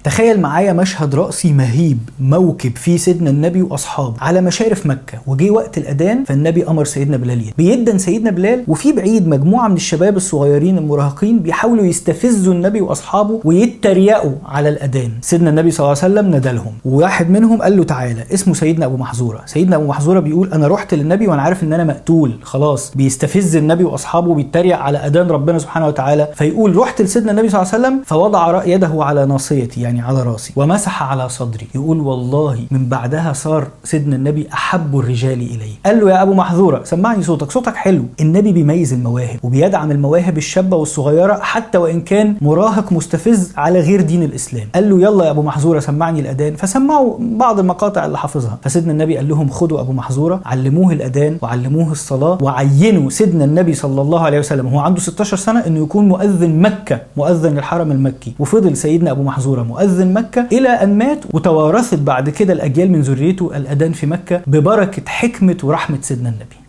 تخيل معايا مشهد رأسي مهيب موكب فيه سيدنا النبي واصحابه على مشارف مكه وجه وقت الاذان فالنبي امر سيدنا بلال يدن بيدن سيدنا بلال وفي بعيد مجموعه من الشباب الصغيرين المراهقين بيحاولوا يستفزوا النبي واصحابه ويتريقوا على الاذان سيدنا النبي صلى الله عليه وسلم ندلهم وواحد منهم قال له تعالى اسمه سيدنا ابو محذوره سيدنا ابو محذوره بيقول انا رحت للنبي وانا عارف ان انا مقتول خلاص بيستفز النبي واصحابه بيتريق على اذان ربنا سبحانه وتعالى فيقول رحت لسيدنا النبي صلى الله عليه وسلم فوضع يده على ناصيتي يعني على راسي ومسح على صدري يقول والله من بعدها صار سيدنا النبي احب الرجال الي قال له يا ابو محذوره سمعني صوتك صوتك حلو النبي بيميز المواهب وبيدعم المواهب الشابه والصغيره حتى وان كان مراهق مستفز على غير دين الاسلام قال له يلا يا ابو محذوره سمعني الاذان فسمعوا بعض المقاطع اللي حافظها فسيدنا النبي قال لهم خدوا ابو محذوره علموه الاذان وعلموه الصلاه وعينوا سيدنا النبي صلى الله عليه وسلم هو عنده 16 سنه انه يكون مؤذن مكه مؤذن الحرم المكي وفضل سيدنا ابو محذوره مؤذن مكه الى ان مات وتوارثت بعد كده الاجيال من ذريته الاذان في مكه ببركه حكمه ورحمه سيدنا النبي